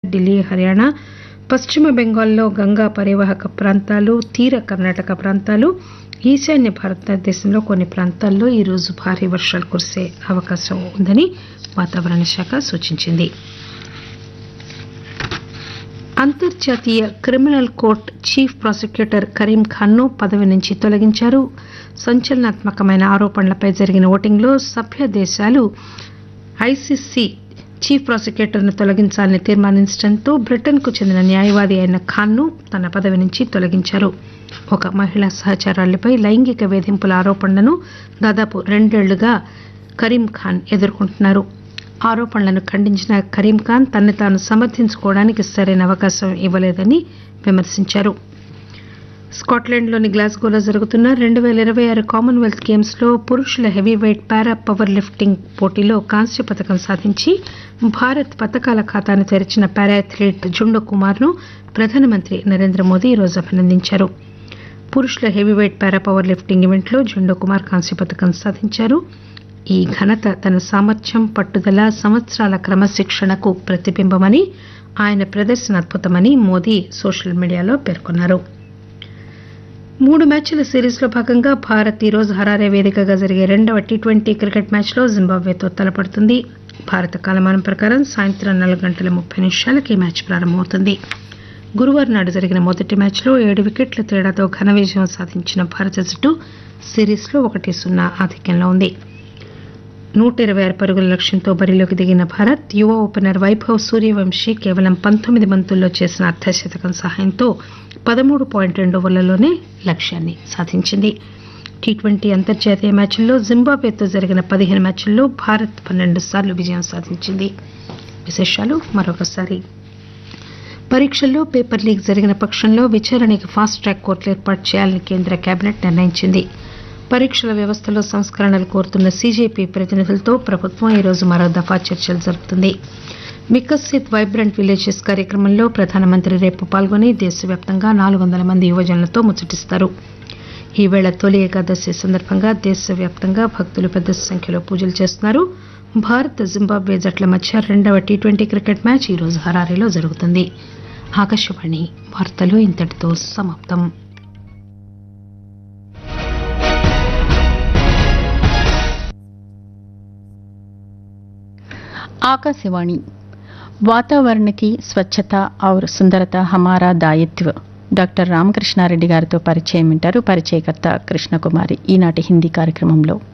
ఢిల్లీ హర్యానా పశ్చిమ బెంగాల్లో గంగా పరివాహక ప్రాంతాలు తీర కర్ణాటక ప్రాంతాలు ఈశాన్య భారతదేశంలో కొన్ని ప్రాంతాల్లో ఈరోజు భారీ వర్షాలు కురిసే అవకాశం ఉందని వాతావరణ శాఖ సూచించింది అంతర్జాతీయ criminal court chief prosecutor Karim ఖాన్ను పదవి నుంచి తొలగించారు సంచలనాత్మకమైన ఆరోపణలపై జరిగిన ఓటింగ్లో సభ్య దేశాలు ఐసీసీ చీఫ్ ప్రాసిక్యూటర్ను తొలగించాలని తీర్మానించడంతో బ్రిటన్కు చెందిన న్యాయవాది అయిన ఖాన్ను తన పదవి నుంచి తొలగించారు ఒక మహిళా సహచరాలపై లైంగిక వేధింపుల ఆరోపణలను దాదాపు రెండేళ్లుగా కరీం ఖాన్ ఎదుర్కొంటున్నారు ఆరోపణలను ఖండించిన కరీం ఖాన్ తనని తాను సమర్థించుకోవడానికి సరైన అవకాశం ఇవ్వలేదని విమర్శించారు స్కాట్లాండ్లోని గ్లాస్గోలో జరుగుతున్న రెండు వేల ఇరవై ఆరు కామన్వెల్త్ గేమ్స్లో పురుషుల heavyweight para powerlifting పోటీలో కాంస్య పథకం సాధించి భారత్ పథకాల ఖాతాను తెరిచిన పారా అథ్లీట్ జుండో కుమార్ను ప్రధానమంత్రి నరేంద్ర మోదీ ఈరోజు అభినందించారు పురుషుల heavyweight para powerlifting ఈవెంట్లో జుండో కుమార్ కాంస్య పథకం సాధించారు ఈ ఘనత తన సామర్థ్యం పట్టుదల సంవత్సరాల క్రమశిక్షణకు ప్రతిబింబమని ఆయన ప్రదర్శన అద్భుతమని మోదీ సోషల్ మీడియాలో పేర్కొన్నారు మూడు మ్యాచ్ల సిరీస్లో భాగంగా భారత్ ఈరోజు హరారే వేదికగా జరిగే రెండవ టీ ట్వంటీ క్రికెట్ మ్యాచ్లో జింబాబ్వేతో తలపడుతుంది భారత కాలమానం ప్రకారం సాయంత్రం నాలుగు గంటల ముప్పై నిమిషాలకు ఈ మ్యాచ్ ప్రారంభమవుతుంది గురువారం నాడు జరిగిన మొదటి మ్యాచ్లో ఏడు వికెట్ల తేడాతో ఘన విజయం సాధించిన భారత జట్టు సిరీస్లో ఒకటి సున్నా ఆధిక్యంలో ఉంది నూట ఇరవై ఆరు పరుగుల లక్ష్యంతో బరిలోకి దిగిన భారత్ యువ ఓపెనర్ వైభవ్ సూర్యవంశీ కేవలం పంతొమ్మిది బంతుల్లో చేసిన అర్ధశతకం సహాయంతో పదమూడు పాయింట్ రెండు ఓవర్లలోనే లక్ష్యాన్ని సాధించింది టీ ట్వంటీ అంతర్జాతీయ మ్యాచ్ల్లో జింబాబ్వేతో జరిగిన పదిహేను మ్యాచ్ల్లో భారత్ పన్నెండు సార్లు విజయం సాధించింది విశేషాలు మరొకసారి పరీక్షల్లో పేపర్ లీక్ జరిగిన పక్షంలో విచారణకి ఫాస్ట్ ట్రాక్ కోర్టులు ఏర్పాటు చేయాలని కేంద్ర కేబినెట్ నిర్ణయించింది పరీక్షల వ్యవస్థలో సంస్కరణలు కోరుతున్న సీజేపీ ప్రతినిధులతో ప్రభుత్వం ఈరోజు మరో దఫా చర్చలు జరుపుతుంది వికసిత్ వైబ్రెంట్ విలేజెస్ కార్యక్రమంలో ప్రధానమంత్రి రేపు పాల్గొని దేశవ్యాప్తంగా నాలుగు వందల మంది యువజనులతో ముచ్చటిస్తారు ఈవేళ తొలి ఏకాదశి సందర్భంగా దేశవ్యాప్తంగా భక్తులు పెద్ద సంఖ్యలో పూజలు చేస్తున్నారు భారత్ జింబాబ్వే జట్ల మధ్య రెండవ టీ ట్వంటీ క్రికెట్ మ్యాచ్ ఈరోజు హరారీలో జరుగుతుంది ఆకాశవాణి వార్తలు ఇంతటితో సమాప్తం आकाशवाणी వాతావరణ కి స్వచ్ఛత ఔర్ సుందరత హమారా దాయిత్వ డాక్టర్ రామకృష్ణారెడ్డి గారితో పరిచయం వింటారు పరిచయకర్త కృష్ణకుమారి ఈనాటి హిందీ కార్యక్రమంలో